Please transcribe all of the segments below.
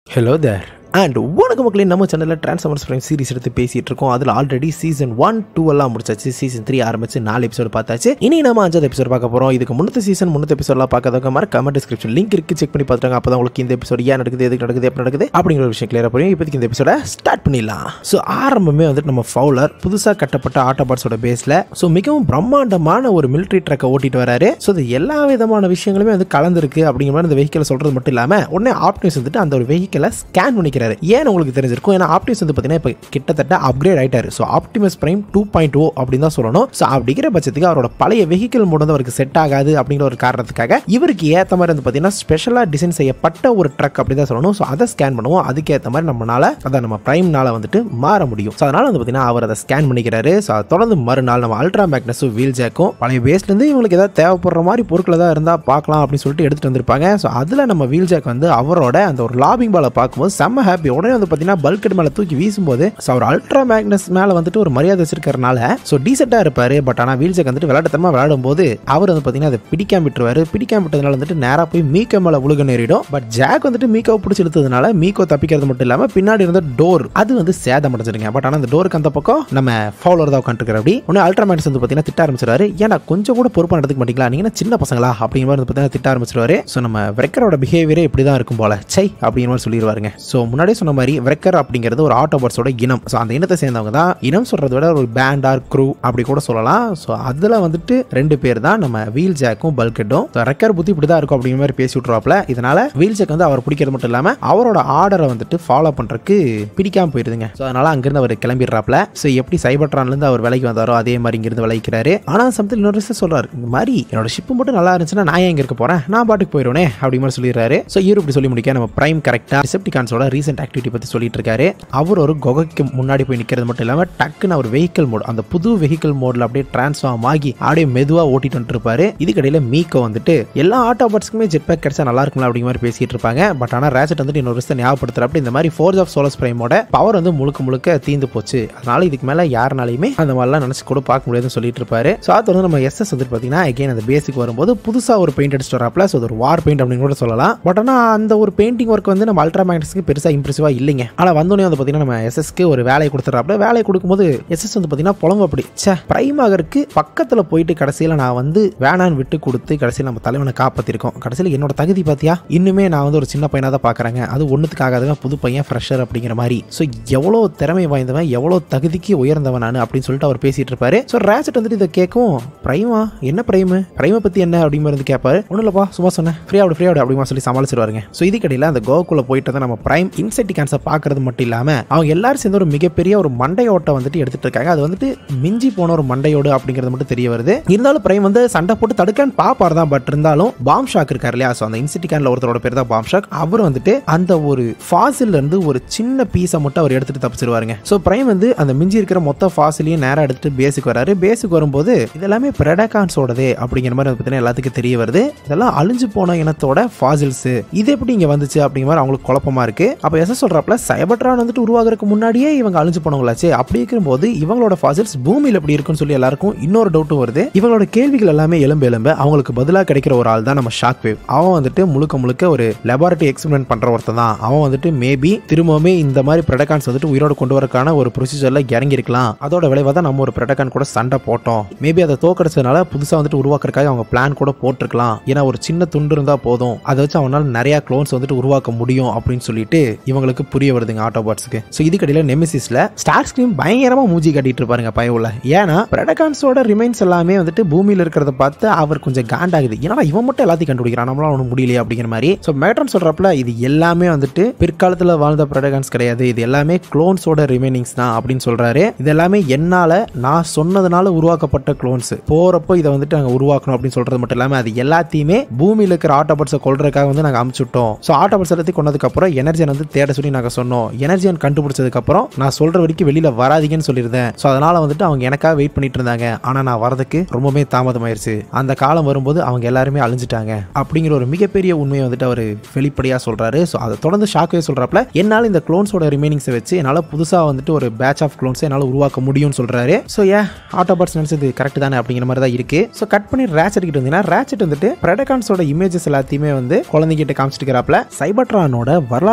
hello there and வணக்க மக்களே நம்ம சேனலில் டிரான்ஸ்ஃபார்மர்ஸ் பிரைம் சீரிஸ் எடுத்து பேசிட்டு இருக்கோம் அதில் ஆல்ரெடி சீசன் ஒன் டூ எல்லாம் முடிச்சாச்சு சீசன் த்ரீ ஆரம்பிச்சு நாலு எபிசோடு பார்த்தாச்சு இனி நம்ம அஞ்சாவது எபிசோட் பார்க்க போகிறோம் இதுக்கு முன்னத்த சீசன் முன்னத்த எபிசோட்லாம் பார்க்காதவங்க மாதிரி கமெண்ட் டிஸ்கிரிப்ஷன் லிங்க் இருக்கு செக் பண்ணி பார்த்துருங்க அப்போ தான் உங்களுக்கு இந்த எபிசோட் ஏன் நடக்குது எதுக்கு நடக்குது எப்படி நடக்குது அப்படிங்கிற ஒரு விஷயம் கிளியராக புரியும் இப்போதைக்கு இந்த எபிசோட ஸ்டார்ட் பண்ணிடலாம் ஸோ ஆரம்பமே வந்துட்டு நம்ம ஃபவுலர் புதுசாக கட்டப்பட்ட ஆட்டோபாட்ஸோட பேஸில் ஸோ மிகவும் பிரம்மாண்டமான ஒரு மிலிட்ரி ட்ரக்கை ஓட்டிட்டு வராரு ஸோ இது எல்லா விதமான விஷயங்களுமே வந்து கலந்துருக்கு அப்படிங்கிற மாதிரி இந்த வெஹிக்கிளை சொல்கிறது மட்டும் இல்லாமல் உடனே ஆப்டினிஸ் வந்துட்டு அந்த ஒரு வெஹிக்கிளை ஸ்கேன் பண்ணிக்கிறாரு ஏன் உங்களுக்கு தெரிஞ்சிருக்கும் ஏன்னா ஆப்டிமஸ் வந்து பார்த்தீங்கன்னா இப்போ கிட்டத்தட்ட அப்கிரேட் ஆயிட்டாரு so Optimus Prime two point O அப்படின்னு தான் சொல்லணும் ஸோ அப்படிங்கிற பட்சத்துக்கு அவரோட பழைய வெஹிக்கிள் மூலம் வந்து அவருக்கு செட் ஆகாது அப்படிங்கிற ஒரு காரணத்துக்காக இவருக்கு ஏற்ற மாதிரி வந்து பார்த்தீங்கன்னா ஸ்பெஷலாக டிசைன் செய்யப்பட்ட ஒரு ட்ரக் அப்படி தான் சொல்லணும் ஸோ அதை ஸ்கேன் பண்ணுவோம் அதுக்கேற்ற மாதிரி நம்மளால அதை நம்ம பிரைம்னால வந்துட்டு மாற முடியும் ஸோ அதனால வந்து பார்த்தீங்கன்னா அவர் அதை ஸ்கேன் பண்ணிக்கிறாரு ஸோ அதை தொடர்ந்து மறுநாள் நம்ம அல்ட்ரா மேக்னஸும் வீல் ஜேக்கும் பழைய பேஸ்லேருந்து இவங்களுக்கு ஏதாவது தேவைப்படுற மாதிரி பொருட்கள் ஏதாவது இருந்தால் பார்க்கலாம் அப்படின்னு சொல்லிட்டு எடுத்துட்டு வந்திருப்பாங்க ஸோ அதில் நம்ம வீல் ஜேக் வந்து அவரோட அந்த ஒரு லாபிங் பாலை பார்க்கும்போது செம்ம ஹாப்பி உடனே வந்து பார்த்தீங்கன்னா பல்கெட் மேலே தூக்கி வீசும்போது ஸோ அவர் அல்ட்ரா மேக்னஸ் மேலே வந்துட்டு ஒரு மரியாதை வச்சிருக்கறனால ஸோ டீசெண்டாக இருப்பார் பட் ஆனால் வீல் ஜேக் வந்துட்டு விளையாட்டுத்தனமாக விளையாடும் போது அவர் வந்து பார்த்தீங்கன்னா அதை பிடிக்காம விட்டுருவாரு பிடிக்காம விட்டதுனால வந்துட்டு நேராக போய் மீக்கோ மேலே உழுக நேரிடும் பட் ஜாக் வந்துட்டு மீக்கோவை பிடிச்சி இழுத்ததுனால மீக்கோ தப்பிக்கிறது மட்டும் இல்லாமல் பின்னாடி இருந்த டோர் அது வந்து சேதம் அடைஞ்சிருங்க பட் ஆனால் அந்த டோருக்கு அந்த பக்கம் நம்ம ஃபாலோவர் தான் உட்காந்துருக்காரு அப்படி ஒன்று அல்ட்ரா மேக்னஸ் வந்து பார்த்தீங்கன்னா திட்ட ஆரம்பிச்சிருவாரு ஏன்னா கொஞ்சம் கூட பொறுப்பாக நடந்துக்க மாட்டீங்களா நீங்கள் சின்ன பசங்களா அப்படிங்கிற மாதிரி வந்து பார்த்தீங்கன்னா திட்ட ஆரம்பிச்சிருவாரு ஸோ நம்ம வெக்கரோட பிஹேவியரே இப்படி தான் இருக்கும் போல சை அப்படிங்கிற மாதிரி சொல்லிடுவாருங்க ஸோ முன்னாடியே சொன்ன மாதிரி வெக்கர் அப்படிங்கிறது ஒரு ஆட்டோபர்ஸோட இனம் ஸோ அந்த இனத்தை சேர்ந்தவங்க தான் இனம் சொல்றதை விட ஒரு பேண்ட் ஆர் க்ரூ அப்படி கூட சொல்லலாம் ஸோ அதில் வந்துட்டு ரெண்டு பேர் தான் நம்ம வீல் ஜாக்கும் பல்கெட்டும் ரெக்கர் புத்தி இப்படி தான் இருக்கும் அப்படிங்கிற மாதிரி பேசி விட்ருவாப்ல இதனால வீல் ஜாக் வந்து அவர் பிடிக்கிறது மட்டும் இல்லாமல் அவரோட ஆர்டரை வந்துட்டு ஃபாலோ பண்ணுறதுக்கு பிடிக்காம போயிருதுங்க ஸோ அதனால அங்கிருந்து அவர் கிளம்பிடுறாப்ல ஸோ எப்படி சைபர்ட்ரான்லேருந்து அவர் விலைக்கு வந்தாரோ அதே மாதிரி இங்கிருந்து விளைக்கிறாரு ஆனால் சமத்தில் இன்னொரு விஷயம் சொல்றாரு இந்த மாதிரி என்னோட ஷிப்பு மட்டும் நல்லா இருந்துச்சுன்னா நான் ஏன் இங்க இருக்க போறேன் நான் பாட்டுக்கு போயிடுவேனே அப்படி மாதிரி சொல்லிடுறாரு ஸோ இவர் இப்படி சொல்லி முடிக்க நம்ம பிரைம் கரெக்டாக ரிசெப்டிகான்ஸோட ரீசெண்ட் ஆக்டிவிட்டி பற்றி சொல்லிட்டு இருக்காரு அவர் ஒரு குகைக்கு முன்னாடி போய் நிற்கிறது மட்டும் இல்லாமல் டக்குன்னு அவர் வெஹிக்கிள் மோட் அந்த புது வெஹிக்கிள் மோட்ல அப்படியே டிரான்ஸ்ஃபார்ம் ஆகி அப்படியே மெதுவாக ஓட்டிட்டு வந்துட்டு இருப்பாரு இதுக்கடையில் மீக்கோ வந்துட்டு எல்லா ஆட்டோபாட்ஸ்க்குமே ஜெட் பேக் கிடைச்சா நல்லா இருக்கும்ல அப்படிங்கிற மாதிரி பேசிட்டு இருப்பாங்க பட் ஆனால் ரேசட் வந்துட்டு இன்னொரு விஷயத்தை ஞாபகப்படுத்துறப்ப இந்த மாதிரி ஃபோர்ஸ் ஆஃப் சோலஸ் பிரைமோட பவர் வந்து முழுக்க முழுக்க தீந்து போச்சு அதனால இதுக்கு மேலே யாருனாலையுமே அந்த மாதிரிலாம் நினச்சி கூட பார்க்க முடியாதுன்னு சொல்லிட்டு இருப்பாரு ஸோ அது வந்து நம்ம எஸ்எஸ் வந்துட்டு பார்த்தீங்கன்னா அகைன் அந்த பேசிக் வரும்போது புதுசாக ஒரு பெயிண்ட் அடிச்சுட்டு வராப்ல ஸோ அது ஒரு வார் பெயிண்ட் அப்படின்னு கூட சொல்லலாம் பட் ஆனால் அந்த ஒரு பெயிண்டிங் ஒர்க் வந்து நம்ம அல்ட்ரா மேக்னஸ்க்கு பெருசாக இம்ப்ரெசிவாக இல்லைங்க ஆனால் வந்தோடனே வந்து பார்த்தீங்கன்னா நம்ம எஸ்எஸ்க்கு ஒரு வேலையை கொடுத்துட்றாப்ல வேலையை கொடுக்கும்போது எஸ்எஸ் வந்து பார்த்தீங்கன்னா புலம்பு அப்படி சே பிரைமாகருக்கு பக்கத்தில் போயிட்டு கடைசியில் நான் வந்து வேணான்னு விட்டு கொடுத்து கடைசியில் நம்ம தலைவனை காப்பாற்றிருக்கோம் கடைசியில் என்னோட தகுதி பார்த்தியா இன்னுமே நான் வந்து ஒரு சின்ன பையனாக தான் பார்க்குறேங்க அது ஒன்றுத்துக்கு ஆகாதவன் புது பையன் ஃப்ரெஷர் அப்படிங்கிற மாதிரி ஸோ எவ்வளோ திறமை வாய்ந்தவன் எவ்வளோ தகுதிக்கு உயர்ந்தவன் நான் அப்படின்னு சொல்லிட்டு அவர் பேசிட்டு இருப்பாரு ஸோ ரேசட் வந்துட்டு இதை கேட்கும் பிரைமா என்ன பிரைமு பிரைமை பற்றி என்ன அப்படிங்கிற வந்து கேட்பாரு ஒன்றும் இல்லைப்பா சும்மா சொன்னேன் ஃப்ரீ ஆடு ஃப்ரீ ஆடு அப்படிமா சொல்லி சமாளிச்சிருவாருங்க ஸோ இதுக்கடையில் அந்த கோகுல போயிட்டு தான் நம்ம பிரைம் இன்செக்டிகான்ஸை பார்க்கறது மட்டும் இல்லாமல் அவங்க எல்லாரும் சேர்ந்து ஒரு மிகப்பெரிய ஒரு மண்டையோட்டை வந்துட்டு எடுத்துட்டு இருக்காங்க அது வந்துட்டு மிஞ்சி போன ஒரு மண்டையோடு அப்படிங்கிறது மட்டும் தெரிய வருது இருந்தாலும் பிரைம் வந்து சண்டை போட்டு தடுக்கலான்னு பாப்பார் தான் பட் இருந்தாலும் பாம் ஷாக் இருக்கார் இல்லையா ஸோ அந்த இன்சிட்டிகான்ல ஒருத்தரோட பேர் தான் பாம் ஷாக் அவர் வந்துட்டு அந்த ஒரு ஃபாசில்ல இருந்து ஒரு சின்ன பீஸை மட்டும் அவர் எடுத்துட்டு தப்பிச்சிருவாருங்க ஸோ பிரைம் வந்து அந்த மிஞ்சி இருக்கிற மொத்த ஃபாசிலையும் நேரம் எடுத்துட்டு பேஸுக்கு வராரு பேஸுக்கு வரும்போது இதெல்லாமே பிரடகான்ஸோடதே அப்படிங்கிற மாதிரி பார்த்தீங்கன்னா எல்லாத்துக்கும் தெரிய வருது இதெல்லாம் அழிஞ்சு போன இனத்தோட ஃபாசில்ஸ் இது எப்படி இங்க வந்துச்சு அப்படிங்கிற மாதிரி அவங்களுக்கு குழப்பமா இருக்கு அப்போ எஸ் சொல்றப்பல சைபர்ட்ரான் வந்துட்டு உருவாகிறதுக்கு முன்னாடியே இவங்க அழிஞ்சு போனவங்களாச்சு அப்படி இருக்கும்போது இவங்களோட ஃபாசில்ஸ் பூமியில் எப்படி இருக்குன்னு சொல்லி எல்லாருக்கும் இன்னொரு டவுட்டும் வருது இவங்களோட கேள்விகள் எல்லாமே எலும்பு எலும்ப அவங்களுக்கு பதிலாக கிடைக்கிற ஒரு ஆள் தான் நம்ம ஷாக் வேவ் அவன் வந்துட்டு முழுக்க முழுக்க ஒரு லெபார்டரி எக்ஸ்பெரிமெண்ட் பண்ற ஒருத்தன் தான் அவன் வந்துட்டு மேபி திரும்பவுமே இந்த மாதிரி பிரடகான்ஸ் வந்துட்டு உயிரோட கொண்டு வரக்கான ஒரு ப்ரொசீஜர்ல இறங்கி இருக்கலாம் அதோட விளைவாக தான் நம்ம ஒரு பிரடகான் கூட சண்டை போட்டோம் மேபி அதை தோக்கடிச்சதுனால புதுசாக வந்துட்டு உருவாக்குறதுக்காக அவங்க பிளான் கூட போட்டிருக்கலாம் ஏன்னா ஒரு சின்ன துண்டு இருந்தா போதும் அதை வச்சு அவனால நிறைய க்ளோன்ஸ் வந்துட்டு உருவாக்க முடியும் அப்படின்னு சொல்லிட்டு இவங்களுக்கு புரிய வருதுங்க ஆட்டோபாட்ஸ்க்கு ஸோ இதுக்கடையில் நெமிசிஸ்ல ஸ்டார் ஸ்கிரீம் பயங்கரமா மூஞ்சி கட்டிட்டு இருப்பாருங்க பயவுல ஏன்னா பிரடகான்ஸோட ரிமைன்ஸ் எல்லாமே வந்துட்டு பூமியில் இருக்கிறத பார்த்து அவர் கொஞ்சம் காண்டாகுது ஏன்னா இவன் மட்டும் எல்லாத்தையும் கண்டுபிடிக்கிறான் நம்மளால ஒன்றும் முடியலையே அப்படிங்கிற மாதிரி ஸோ மேட்ரன் சொல்றப்பல இது எல்லாமே வந்துட்டு பிற்காலத்தில் வாழ்ந்த பிரடகான்ஸ் கிடையாது இது எல்லாமே குளோன்ஸோட ரிமைனிங்ஸ் தான் அப்படின்னு சொல்றாரு இது எல்லாமே என்னால நான் சொன்னதுனால உருவாக்கப்பட்ட குளோன்ஸ் போறப்போ இதை வந்துட்டு நாங்கள் உருவாக்கணும் அப்படின்னு சொல்றது மட்டும் இல்லாமல் அது எல்லாத்தையுமே பூமியில் இருக்கிற ஆட்டோபட்ஸை கொள்றதுக்காக வந்து நாங்கள் அமுச்சுட்டோம் ஸோ ஆட்டோபட்ஸ் எல்லாத்தையும் கொண்டதுக்கு அப்புறம் எனர்ஜியன் வந்து தேட சொல்லி நாங்கள் சொன்னோம் எனர்ஜியன் கண்டுபிடிச்சதுக்கு அப்புறம் நான் சொல்ற வரைக்கும் வெளியில வராதீங்கன்னு சொல்லியிருந்தேன் ஸோ அதனால வந்துட்டு அவங்க எனக்காக வெயிட் பண்ணிட்டு இருந்தாங்க ஆனால் நான் வரதுக்கு ரொம்பவே தாமதமாயிருச்சு அந்த காலம் வரும்போது அவங்க எல்லாருமே அழிஞ்சிட்டாங்க அப்படிங்கிற ஒரு மிகப்பெரிய உண்மையை வந்துட்டு அவர் வெளிப்படையாக சொல்றாரு ஸோ அதை தொடர்ந்து ஷாக்கவே சொல்றாப்ல என்னால் இந்த குளோன்ஸோட ரிமைனிங்ஸை வச்சு என்னால் புதுசாக வந்துட்டு ஒரு பேட்ச் ஆஃப் குளோன்ஸை என்னால் உருவாக்க முடியும்னு சொல்றாரு ஸோ ஏன் ஆட்டோபாட்ஸ் நினைச்சது கரெக்ட் தானே அப்படிங்கிற மாதிரி தான் இருக்கு ஸோ கட் பண்ணி ரேச்சட் கிட்ட வந்தீங்கன்னா ரேச்சட் வந்துட்டு பிரடகான்ஸோட இமேஜஸ் எல்லாத்தையுமே வந்து குழந்தைகிட்ட காமிச்சிட்டு இருக்கிறாப்ல சைபட்ரானோட வரலாற்று குறிப்புகள்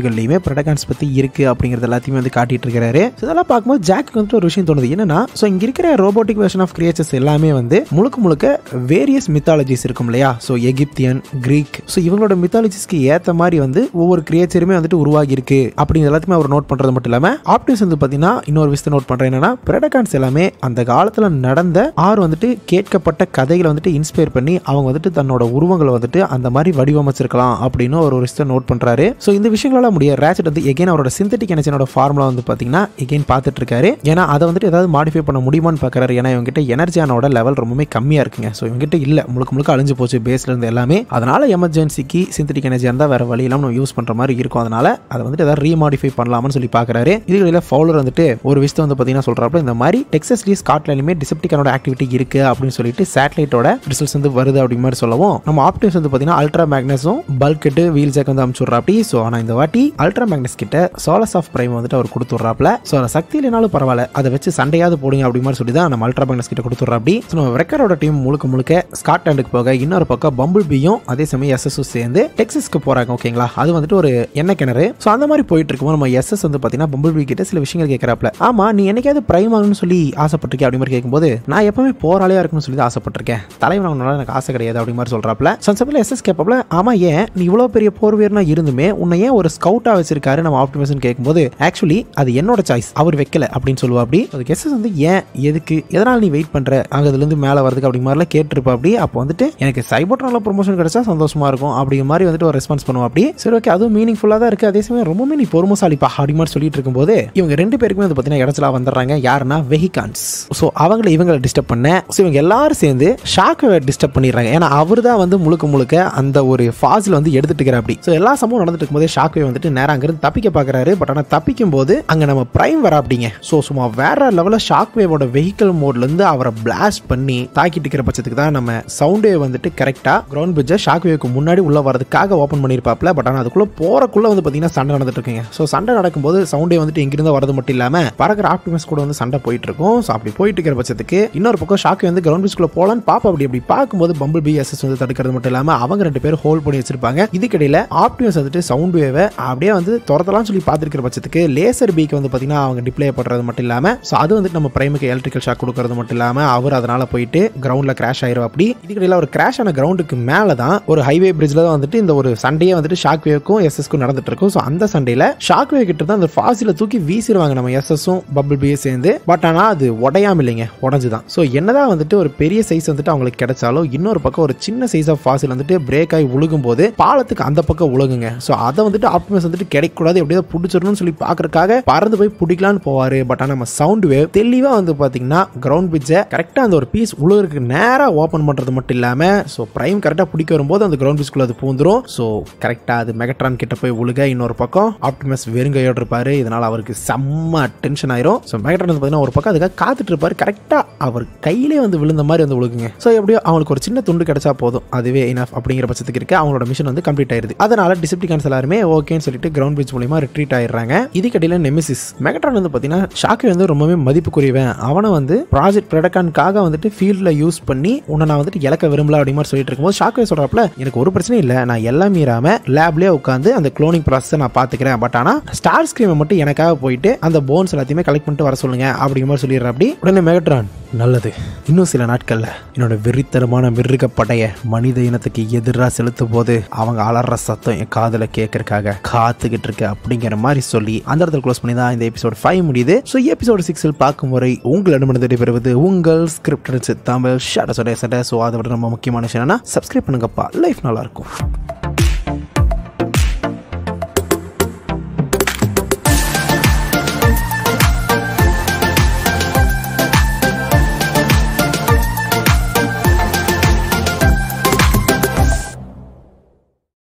போர்டுகள்லையுமே ப்ரெடகான்ஸ் பற்றி இருக்குது அப்படிங்கிறது எல்லாத்தையுமே வந்து காட்டிட்டு இருக்காரு So இதெல்லாம் பார்க்கும்போது ஜாக்கு வந்துட்டு ஒரு விஷயம் தோணுது என்னன்னா ஸோ இங்கே இருக்கிற ரோபோட்டிக் வெர்ஷன் ஆஃப் கிரியேச்சர்ஸ் எல்லாமே வந்து முழுக்க முழுக்க வேரியஸ் மித்தாலஜிஸ் இருக்கும் இல்லையா ஸோ எகிப்தியன் கிரீக் ஸோ இவங்களோட மித்தாலஜிஸ்க்கு ஏற்ற மாதிரி வந்து ஒவ்வொரு கிரியேச்சருமே வந்துட்டு உருவாகி இருக்கு அப்படிங்கிற எல்லாத்தையுமே அவர் நோட் பண்ணுறது மட்டும் இல்லாமல் ஆப்டிம்ஸ் வந்து பார்த்தீங்கன்னா இன்னொரு விஷயத்தை நோட் பண்ணுறேன் என்னன்னா ப்ரெடகான்ஸ் எல்லாமே அந்த காலத்தில் நடந்த ஆறு வந்துட்டு கேட்கப்பட்ட கதைகளை வந்துட்டு இன்ஸ்பயர் பண்ணி அவங்க வந்துட்டு தன்னோட உருவங்களை வந்துட்டு அந்த மாதிரி வடிவமைச்சிருக்கலாம் அப்படின்னு ஒரு ஒரு விஷயத்தை நோட் பண்ணுறாரு ஸோ இந்த விஷயங்களால முடிய ரேச்சட் வந்து எகைன் அவரோட சிந்தட்டிக் எனர்ஜினோட ஃபார்முலா வந்து பார்த்தீங்கன்னா எகைன் பார்த்துட்டு இருக்காரு ஏன்னா அதை வந்துட்டு ஏதாவது மாடிஃபை பண்ண முடியுமான்னு பார்க்குறாரு ஏன்னா இவங்ககிட்ட எனர்ஜியானோட லெவல் ரொம்பவே கம்மியாக இருக்குங்க ஸோ இவங்ககிட்ட இல்லை முழுக்க முழுக்க அழிஞ்சு போச்சு பேஸ்ல இருந்து எல்லாமே அதனால எமர்ஜென்சிக்கு சிந்தட்டிக் எனர்ஜி இருந்தால் வேற வழி இல்லாமல் நம்ம யூஸ் பண்ணுற மாதிரி இருக்கும் அதனால அதை வந்துட்டு ஏதாவது ரீமாடிஃபை பண்ணலாம்னு சொல்லி பார்க்குறாரு இதுகளில் ஃபவுலர் வந்துட்டு ஒரு விஷயத்தை வந்து பார்த்தீங்கன்னா சொல்கிறாப்புல இந்த மாதிரி டெக்ஸஸ்லி ஸ்காட்லாண்ட்லையுமே டிசப்டிக்கானோட ஆக்டிவிட்டி இருக்கு அப்படின்னு சொல்லிட்டு சேட்டலைட்டோட ரிசல்ட்ஸ் வந்து வருது அப்படி மாதிரி சொல்லவும் நம்ம ஆப்டிம்ஸ் வந்து பார்த்தீங்கன்னா அல்ட்ரா மேக்னஸும் பல்கெட்டு வீல் ஜாக் வந்து அமுச்சுடுறாப்படி ஸோ ஆனால் இந்த வாட்டி அல்ட்ரா மேக்னஸ் கிட்ட சோலஸ் ஆஃப் பிரைம் வந்துட்டு அவர் கொடுத்துட்றாப்ல ஸோ அந்த சக்தி இல்லைனாலும் பரவாயில்ல அதை வச்சு சண்டையாவது போடுங்க அப்படி மாதிரி சொல்லி தான் நம்ம அல்ட்ரா மேக்னஸ் கிட்ட கொடுத்துட்றாப்படி ஸோ நம்ம ரெக்கரோட டீம் முழுக்க முழுக்க ஸ்காட்லாண்டுக்கு போக இன்னொரு பக்கம் பம்பிள் பியும் அதே சமயம் எஸ்எஸும் சேர்ந்து டெக்ஸஸ்க்கு போறாங்க ஓகேங்களா அது வந்துட்டு ஒரு எண்ணெய் கிணறு ஸோ அந்த மாதிரி போயிட்டு இருக்கும்போது நம்ம எஸ்எஸ் வந்து பார்த்தீங்கன்னா பம்பிள் பி கிட்ட சில விஷயங்கள் கேட்கறாப்ல ஆமா நீ என்னைக்காவது பிரைம் ஆகணும்னு சொல்லி ஆசைப்பட்டிருக்கேன் அப்படி மாதிரி கேட்கும்போது நான் எப்பவுமே போராளியா இருக்கணும்னு சொல்லி தான் ஆசைப்பட்டிருக்கேன் தலைவன் ஆகணும்னால எனக்கு ஆசை கிடையாது அப்படி மாதிரி சொல்றாப்ல சன்சப்பில் எஸ்எஸ் கேட்பாப்ல ஆமா ஏன் நீ இவ்வளோ பெரிய போர் வீரனா இருந்துமே உன்னை ஏன் ஒரு ஸ்கவுட்டா வச்சிருக்காரு நம்ம ஆப்டிமேஷன் கேட்கும்போது ஆக்சுவலி அது என்னோட சாய்ஸ் அவர் வைக்கல அப்படின்னு சொல்லுவா அப்படி அதுக்கு எஸ்எஸ் வந்து ஏன் எதுக்கு எதனால் நீ வெயிட் பண்ற அங்க அதுல இருந்து மேல வரதுக்கு அப்படி மாதிரிலாம் கேட்டிருப்பா அப்படி அப்போ வந்துட்டு எனக்கு சைபோட்ரால ப்ரொமோஷன் கிடைச்சா சந்தோஷமா இருக்கும் அப்படிங்கிற மாதிரி வந்துட்டு ஒரு ரெஸ்பான்ஸ் பண்ணுவா அப்படி சரி ஓகே அதுவும் மீனிங்ஃபுல்லாக தான் இருக்கு அதே சமயம் ரொம்பவே நீ பொறுமசாலிப்பா அப்படி மாதிரி சொல்லிட்டு இருக்கும்போது இவங்க ரெண்டு பேருக்குமே வந்து பார்த்தீங்கன்னா இடத்துல வந்துடுறாங்க யாருன்னா வெஹிகான்ஸ் ஸோ அவங்கள இவங்களை டிஸ்டர்ப் பண்ண ஸோ இவங்க எல்லாரும் சேர்ந்து ஷாக்கை டிஸ்டர்ப் பண்ணிடுறாங்க ஏன்னா அவர் தான் வந்து முழுக்க முழுக்க அந்த ஒரு ஃபாஸில் வந்து எடுத்துட்டு இருக்கிற அப்படி ஸோ எல்லா சம்பவம் நடந்துட்டு இருக்கும்போதே ஷாக்வே வந்துட்டு நேரம் அங்கிருந்து தப்பிக்க பார்க்குறாரு பட் ஆனால் தப்பிக்கும் போது அங்கே நம்ம பிரைம் வர அப்படிங்க ஸோ சும்மா வேற லெவலில் ஷாக் வேவோட வெஹிக்கல் மோட்லேருந்து அவரை பிளாஸ்ட் பண்ணி தாக்கிட்டு இருக்கிற பட்சத்துக்கு தான் நம்ம சவுண்ட் வேவ் வந்துட்டு கரெக்டாக கிரவுண்ட் பிரிட்ஜை ஷாக் வேவுக்கு முன்னாடி உள்ள வரதுக்காக ஓப்பன் பண்ணியிருப்பாப்ல பட் ஆனால் அதுக்குள்ள போறக்குள்ள வந்து பார்த்தீங்கன்னா சண்டை நடந்துட்டு இருக்குங்க ஸோ சண்டை நடக்கும்போது சவுண்டே வந்துட்டு இங்கிருந்து வரது மட்டும் இல்லாமல் பறக்கிற ஆப்டிமஸ் கூட வந்து சண்டை போயிட்டு இருக்கும் ஸோ அப்படி போயிட்டு இருக்கிற பட்சத்துக்கு இன்னொரு பக்கம் ஷாக் வந்து கிரவுண்ட் பிரிட்ஜ்குள்ள போலான்னு பாப்பா அப்படி அப்படி பார்க்கும்போது பம்பிள் பி எஸ்எஸ் வந்து தடுக்கிறது மட்டும் இல்லாமல் அவங்க ரெண்டு பேரும் ஹோல்ட் பண்ணி வச்சிருப்பாங்க இதுக்கிடையில ஆப்டிமஸ் வந்துட்டு சவுண்ட் வேவை அப்படியே வந்து துரத்தலாம் சொல்லி பார்த்துருக்கிற பட்சத்துக்கு லேசர் பீக்கு வந்து பார்த்தீங்கன்னா அவங்க டிப்ளே பண்றது மட்டும் இல்லாமல் ஸோ அது வந்துட்டு நம்ம பிரைமுக்கு எலக்ட்ரிக்கல் ஷாக் கொடுக்கறது மட்டும் இல்லாமல் அவர் அதனால போயிட்டு கிரவுண்டில் கிராஷ் ஆயிரும் அப்படி இதுக்கிடையில ஒரு கிராஷ் ஆன கிரவுண்டுக்கு மேலே தான் ஒரு ஹைவே பிரிட்ஜில் தான் வந்துட்டு இந்த ஒரு சண்டையே வந்துட்டு ஷாக் வேவுக்கும் எஸ்எஸ்க்கும் நடந்துட்டு இருக்கும் ஸோ அந்த சண்டையில் ஷாக் வேவ் கிட்ட தான் அந்த ஃபாசில தூக்கி வீசிடுவாங்க நம்ம எஸ்எஸும் பபிள் பியே சேர்ந்து பட் ஆனால் அது உடையாம இல்லைங்க உடஞ்சு தான் ஸோ என்னதான் வந்துட்டு ஒரு பெரிய சைஸ் வந்துட்டு அவங்களுக்கு கிடைச்சாலும் இன்னொரு பக்கம் ஒரு சின்ன சைஸ் ஆஃப் ஃபாசில் வந்துட்டு பிரேக் ஆகி உழுகும் போது பாலத்துக்கு அந்த பக்கம் உழுகுங்க ஸோ அதை வந்துட்டு ஆப்டிமஸ் வந்துட்டு கிடைக்கக்கூடாது எப்படியாவது பிடிச்சிடணும்னு சொல்லி பார்க்கறதுக்காக பறந்து போய் பிடிக்கலான்னு போவாரு பட் ஆனால் நம்ம சவுண்ட் வேவ் தெளிவாக வந்து பார்த்தீங்கன்னா கிரவுண்ட் பிட்சை கரெக்டாக அந்த ஒரு பீஸ் உழுகிறதுக்கு நேராக ஓப்பன் பண்ணுறது மட்டும் இல்லாமல் ஸோ பிரைம் கரெக்டாக பிடிக்க வரும்போது அந்த கிரவுண்ட் பிட்ச்குள்ள அது பூந்துரும் ஸோ கரெக்டாக அது மெகட்ரான் கிட்ட போய் உழுக இன்னொரு பக்கம் ஆப்டிமஸ் வெறுங்கையோடு இருப்பாரு இதனால் அவருக்கு செம்ம டென்ஷன் ஆயிரும் ஸோ மெகட்ரான் வந்து பார்த்தீங்கன்னா ஒரு பக்கம் அதுக்காக காத்துட்டு இருப்பாரு கரெக்டாக அவர் கையிலே வந்து விழுந்த மாதிரி வந்து விழுகுங்க ஸோ எப்படியோ அவங்களுக்கு ஒரு சின்ன துண்டு கிடைச்சா போதும் அதுவே இனஃப் அப்படிங்கிற பட்சத்துக்கு இருக்கு அவங்களோட மிஷன் வந்து கம்ப்ளீட் ஆயிருது அதனால டிசிப்டிகான்ஸ் எல்லாருமே ஓகேன்னு சொல்லிட்டு கிரவுண்ட் பிரிட்ஜ் மூலியமா ரிட்ரீட் ஆயிடுறாங்க இதுக்கடையில் நெமிசிஸ் மெகட்ரான் வந்து பார்த்தீங்கன்னா ஷாக்கி வந்து ரொம்பவே மதிப்புக்குரியவன் அவனை வந்து ப்ராஜெக்ட் ப்ரடக்கான்காக வந்துட்டு ஃபீல்டில் யூஸ் பண்ணி உன்னை நான் வந்துட்டு இழக்க விரும்பல அப்படி மாதிரி சொல்லிட்டு இருக்கும்போது ஷாக்கே சொல்றாப்ல எனக்கு ஒரு பிரச்சனையும் இல்லை நான் எல்லாம் மீறாம லேப்லேயே உட்காந்து அந்த க்ளோனிங் ப்ராசஸை நான் பார்த்துக்கிறேன் பட் ஆனால் ஸ்டார் ஸ்கிரீமை மட்டும் எனக்காக போயிட்டு அந்த போன்ஸ் எல்லாத்தையுமே கலெக்ட் பண்ணிட்டு வர சொல்லுங்க அப்படிங்கிற மாதிரி சொல்லிடுற அப்படி உடனே மெகட்ரான் நல்லது இன்னும் சில நாட்கள்ல என்னோட வெறித்தனமான மிருக படைய மனித இனத்துக்கு எதிராக செலுத்தும் போது அவங்க அலற சத்தம் என் காதுல கேட்கறக்காக காத்துக்கிட்டு இருக்கு அப்படிங்கிற மாதிரி சொல்லி அந்த இடத்துல க்ளோஸ் பண்ணி தான் இந்த எபிசோட் ஃபைவ் முடியுது ஸோ எபிசோட் சிக்ஸில் பார்க்கும் முறை உங்களிடமிருந்து விடைபெறுவது உங்கள் ஸ்கிரிப்ட் தமிழ் ஷாட சொட சட ஸோ அதை விட ரொம்ப முக்கியமான விஷயம் என்னன்னா சப்ஸ்கிரைப் பண்ணுங்கப்பா லைஃப் நல்லா இருக்கும்